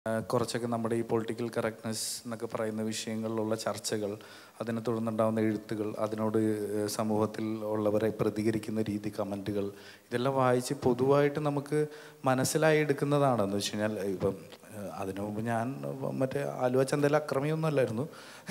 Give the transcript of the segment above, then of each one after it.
ആ, കുറച്ചൊക്കെ നമ്മുടെ ഈ പൊളിറ്റിക്കൽ കറക്റ്റ്നെസ് എന്നൊക്കെ പറയുന്ന വിഷയങ്ങളിലുള്ള ചർച്ചകൾ അതിനെ തുടർന്നുണ്ടാകുന്ന എഴുത്തുകൾ അതിനോട് ഏഹ്, സമൂഹത്തിൽ ഉള്ളവരെ പ്രതികരിക്കുന്ന രീതി കമൻറ്റുകൾ ഇതെല്ലാം വായിച്ച് പൊതുവായിട്ട് നമുക്ക് മനസ്സിലായി എടുക്കുന്നതാണെന്ന് വെച്ച് കഴിഞ്ഞാൽ ഇപ്പം ഏഹ്, അതിനു മുമ്പ് ഞാൻ മറ്റേ ആലുവ ചന്തയിലെ അക്രമിയൊന്നും അല്ലായിരുന്നു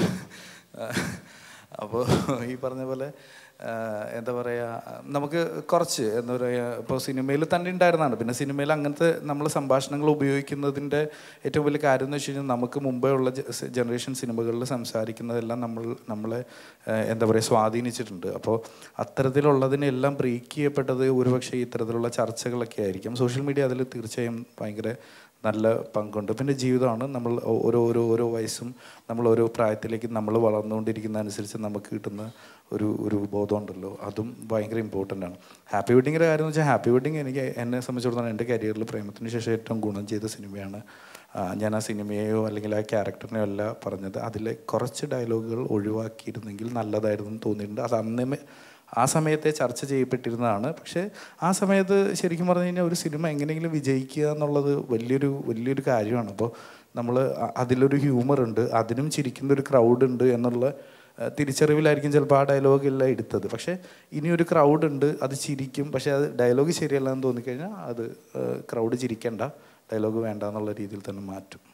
അപ്പോൾ ഈ പറഞ്ഞ പോലെ ആ, എന്താ പറയുക നമുക്ക് കുറച്ച് എന്താ പറയുക ഇപ്പോൾ സിനിമയിൽ തന്നെ ഉണ്ടായിരുന്നതാണ് പിന്നെ സിനിമയിൽ അങ്ങനത്തെ നമ്മൾ സംഭാഷണങ്ങൾ ഉപയോഗിക്കുന്നതിൻ്റെ ഏറ്റവും വലിയ കാര്യം എന്ന് വെച്ച് കഴിഞ്ഞാൽ നമുക്ക് മുമ്പേ ഉള്ള ജനറേഷൻ സിനിമകളിൽ സംസാരിക്കുന്നതെല്ലാം നമ്മൾ നമ്മളെ ആ, എന്താ പറയുക സ്വാധീനിച്ചിട്ടുണ്ട് അപ്പോൾ അത്തരത്തിലുള്ളതിനെല്ലാം ബ്രേക്ക് ചെയ്യപ്പെട്ടത് ഒരുപക്ഷെ ഇത്തരത്തിലുള്ള ചർച്ചകളൊക്കെ ആയിരിക്കും സോഷ്യൽ മീഡിയ അതിൽ തീർച്ചയായും ഭയങ്കര നല്ല പങ്കുണ്ട് പിന്നെ ജീവിതമാണ് നമ്മൾ ഓ- ഓരോ ഓരോ ഓരോ വയസ്സും നമ്മൾ ഓരോ പ്രായത്തിലേക്ക് നമ്മൾ വളർന്നുകൊണ്ടിരിക്കുന്ന അനുസരിച്ച് നമുക്ക് കിട്ടുന്ന ഒരു ഒരു ബോധമുണ്ടല്ലോ അതും ഭയങ്കര ഇമ്പോർട്ടൻ്റ് ആണ് ഹാപ്പി വെഡിങ്ങിൻ്റെ കാര്യം എന്ന് വെച്ചാൽ ഹാപ്പി വെഡിങ് എനിക്ക് എന്നെ സംബന്ധിച്ചിടത്തോളം എൻ്റെ കരിയറിൽ പ്രേമത്തിന് ശേഷം ഏറ്റവും ഗുണം ചെയ്ത സിനിമയാണ് ആ, ഞാൻ ആ സിനിമയെയോ അല്ലെങ്കിൽ ആ ക്യാരക്ടറിനെയോ അല്ല പറഞ്ഞത് അതിലെ കുറച്ച് ഡയലോഗുകൾ ഒഴിവാക്കിയിരുന്നെങ്കിൽ നല്ലതായിരുന്നു എന്ന് തോന്നിയിട്ടുണ്ട് അത് അന്നേ ആ സമയത്തെ ചർച്ച ചെയ്യപ്പെട്ടിരുന്നതാണ് പക്ഷേ ആ സമയത്ത് ശരിക്കും പറഞ്ഞു കഴിഞ്ഞാൽ ഒരു സിനിമ എങ്ങനെയെങ്കിലും വിജയിക്കുക എന്നുള്ളത് വലിയൊരു വലിയൊരു കാര്യമാണ് അപ്പോൾ നമ്മൾ അതിലൊരു ഹ്യൂമർ ഉണ്ട് അതിനും ചിരിക്കുന്ന ഒരു ക്രൗഡ് ഉണ്ട് എന്നുള്ള ആ, തിരിച്ചറിവിലായിരിക്കും ചിലപ്പോൾ ആ ഡയലോഗ് എല്ലാം എടുത്തത് പക്ഷേ ഇനി ഒരു ക്രൗഡ് ഉണ്ട് അത് ചിരിക്കും പക്ഷേ അത് ഡയലോഗ് ശരിയല്ല എന്ന് തോന്നിക്കഴിഞ്ഞാൽ അത് ക്രൗഡ് ചിരിക്കേണ്ട ഡയലോഗ് വേണ്ട എന്നുള്ള രീതിയിൽ തന്നെ മാറ്റും